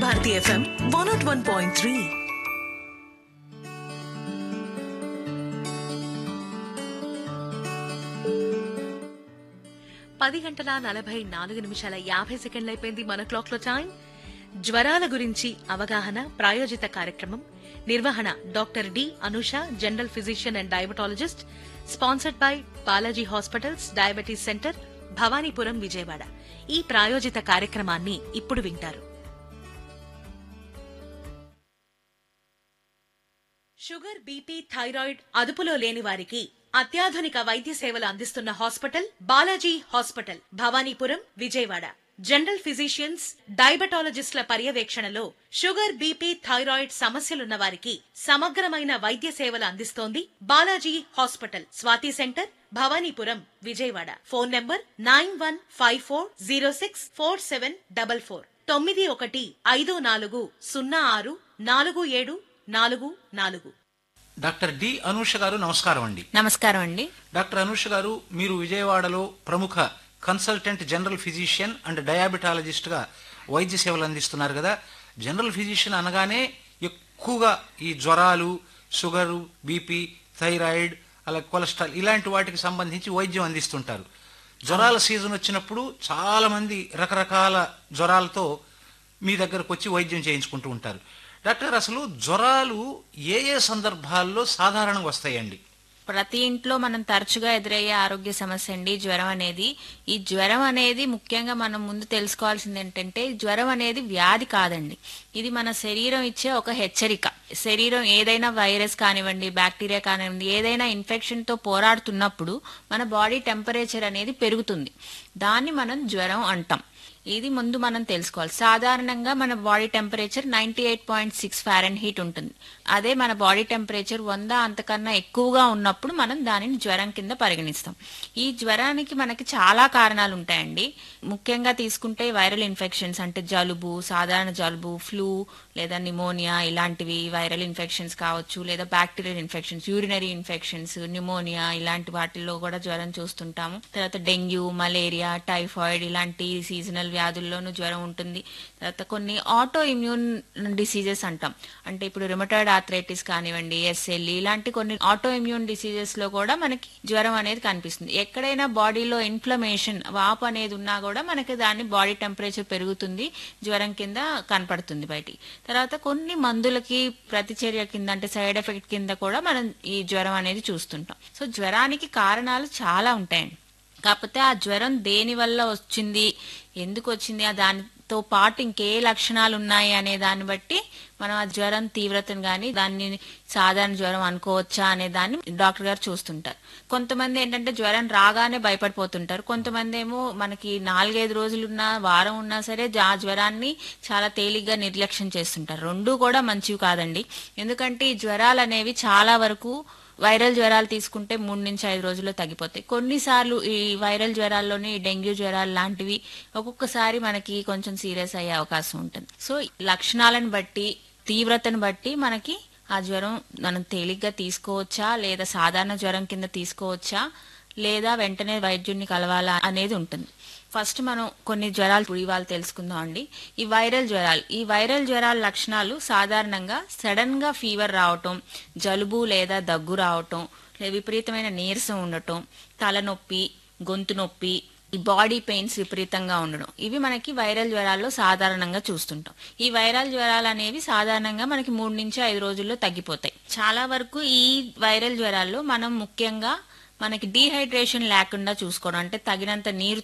Bharati FM one naught one point three పది గంటల నలభై నాలుగు నిమిషాల యాభై సెకండ్లు అయిపోయింది మన క్లాక్ లో టైం జ్వరాల గురించి అవగాహన ప్రాయోజిత కార్యక్రమం నిర్వహణ doctor D Anusha general physician and diabetologist sponsored by Balaji hospitals diabetes centre Bhavanipuram Vijayawada ఈ ప్రాయోజిత కార్యక్రమాన్ని ఇప్పుడు వింటారు షుగర్ బీపీ థైరాయిడ్ అదుపులో లేని వారికి అత్యాధునిక వైద్య సేవలు అందిస్తున్న hospital Balaji hospital Bhavanipuram Vijayawada general physicians డయాబెటాలజిస్టుల పర్యవేక్షణలో షుగర్ బీపీ థైరాయిడ్ సమస్యలున్న వారికి సమగ్రమైన వైద్య సేవలు అందిస్తోంది Balaji hospital Swathi centre Bhavanipuram Vijayawada phone number nine one five four zero six four seven double four తొమ్మిది ఒకటి ఐదు నాలుగు సున్నా ఆరు నాలుగు ఏడు నాలుగు నాలుగు డాక్టర్ డి అనూష గారు నమస్కారం అండి నమస్కారం అండి డాక్టర్ అనూష గారు మీరు విజయవాడలో ప్రముఖ consultant general physician and diabetologist గా వైద్య సేవలు అందిస్తున్నారు కదా జనరల్ ఫిజిషియన్ అనగానే ఎక్కువగా ఈ జ్వరాలు షుగరు బీపీ థైరాయిడ్ అలాగే కొలెస్ట్రాల్ ఇలాంటి వాటికి సంబంధించి వైద్యం అందిస్తుంటారు జ్వరాల సీజన్ వచ్చినప్పుడు చాలా మంది రకరకాల జ్వరాలతో మీ దగ్గరకు వచ్చి వైద్యం చేయించుకుంటూ ఉంటారు డాక్టర్ అసలు జ్వరాలు ఏ ఏ సందర్భాల్లో సాధారణంగా వస్తాయండి ప్రతి ఇంట్లో మనం తరచుగా ఎదురయ్యే ఆరోగ్య సమస్య అండి జ్వరం అనేది ఈ జ్వరం అనేది ముఖ్యంగా మనం ముందు తెలుసుకోవాల్సింది ఏంటంటే జ్వరం అనేది వ్యాధి కాదండి ఇది మన శరీరం ఇచ్చే ఒక హెచ్చరిక శరీరం ఏదైనా వైరస్ కానివ్వండి బ్యాక్టీరియా కానివ్వండి ఏదైనా ఇన్ఫెక్షన్ తో పోరాడుతున్నప్పుడు మన బాడీ టెంపరేచర్ అనేది పెరుగుతుంది దాన్ని మనం జ్వరం అంటాం ఇది ముందు మనం తెలుసుకోవాలి సాధారణంగా మన body temperature ninety eight point six Fahrenheit ఉంటుంది అదే మన బాడీ టెంపరేచర్ వంద అంతకన్నా ఎక్కువగా ఉన్నప్పుడు మనం దానిని జ్వరం కింద పరిగణిస్తాం ఈ జ్వరానికి మనకి చాలా కారణాలు ఉంటాయండి ముఖ్యంగా తీసుకుంటే వైరల్ ఇన్ఫెక్షన్స్ అంటే జలుబు సాధారణ జలుబు ఫ్లూ లేదా నిమోనియా ఇలాంటివి వైరల్ ఇన్ఫెక్షన్స్ కావచ్చు లేదా bacterial infections urinary infections pneumonia ఇలాంటి వాటిల్లో కూడా జ్వరం చూస్తుంటాము తర్వాత డెంగ్యూ మలేరియా టైఫాయిడ్ ఇలాంటి సీజనల్ వ్యాధుల్లోనూ జ్వరం ఉంటుంది తర్వాత కొన్ని ఆటో ఇమ్యూన్ డిసీజెస్ అంటాం అంటే ఇప్పుడు రిమటాయిడ్ ఆథరైటిస్ కానివ్వండి ఎస్ఎల్ ఇలాంటి కొన్ని ఆటో ఇమ్యూన్ డిసీజెస్ లో కూడా మనకి జ్వరం అనేది కనిపిస్తుంది ఎక్కడైనా బాడీలో ఇన్ఫ్లమేషన్ వాపు అనేది ఉన్నా కూడా మనకి దాన్ని బాడీ టెంపరేచర్ పెరుగుతుంది జ్వరం కింద కనపడుతుంది బయటికి తర్వాత కొన్ని మందులకి ప్రతిచర్య కింద అంటే సైడ్ ఎఫెక్ట్ కింద కూడా మనం ఈ జ్వరం అనేది చూస్తుంటాం సో జ్వరానికి కారణాలు చాలా ఉంటాయండి కాకపోతే ఆ జ్వరం దేని వల్ల వచ్చింది ఎందుకు వచ్చింది ఆ దానితో పాటు ఇంకే లక్షణాలు ఉన్నాయి అనే దాన్ని బట్టి మనం ఆ జ్వరం తీవ్రతను గాని దాన్ని సాధారణ జ్వరం అనుకోవచ్చా అనే దాన్ని డాక్టర్ గారు చూస్తుంటారు కొంతమంది ఏంటంటే జ్వరం రాగానే భయపడిపోతుంటారు కొంతమంది ఏమో మనకి నాలుగైదు రోజులున్నా వారం ఉన్నా సరే ఆ జ్వరాన్ని చాలా తేలిగ్గా నిర్లక్ష్యం చేస్తుంటారు రెండూ కూడా మంచివి కాదండి ఎందుకంటే ఈ జ్వరాలు అనేవి చాలా వరకు వైరల్ జ్వరాలు తీసుకుంటే మూడు నుంచి ఐదు రోజుల్లో తగ్గిపోతాయి కొన్నిసార్లు ఈ వైరల్ జ్వరాల్లోనే ఈ డెంగ్యూ జ్వరాలు లాంటివి ఒక్కొక్కసారి మనకి కొంచెం సీరియస్ అయ్యే అవకాశం ఉంటుంది సో లక్షణాలను బట్టి తీవ్రతను బట్టి మనకి ఆ జ్వరం మనం తేలిగ్గా తీసుకోవచ్చా లేదా సాధారణ జ్వరం కింద తీసుకోవచ్చా లేదా వెంటనే వైద్యుడిని కలవాలా అనేది ఉంటుంది ఫస్ట్ మనం కొన్ని జ్వరాలు ఇప్పుడు ఇవాళ తెలుసుకుందాం అండి ఈ వైరల్ జ్వరాలు ఈ వైరల్ జ్వరాల లక్షణాలు సాధారణంగా సడన్ గా ఫీవర్ రావటం జలుబు లేదా దగ్గు రావటం లేదా విపరీతమైన నీరసం ఉండటం తలనొప్పి గొంతు నొప్పి ఈ బాడీ పెయిన్స్ విపరీతంగా ఉండడం ఇవి మనకి వైరల్ జ్వరాల్లో సాధారణంగా చూస్తుంటాం ఈ వైరల్ జ్వరాలు అనేవి సాధారణంగా మనకి మూడు నుంచి ఐదు రోజుల్లో తగ్గిపోతాయి చాలా వరకు ఈ వైరల్ జ్వరాల్లో మనం ముఖ్యంగా మనకి డీహైడ్రేషన్ లేకుండా చూసుకోవడం అంటే తగినంత నీరు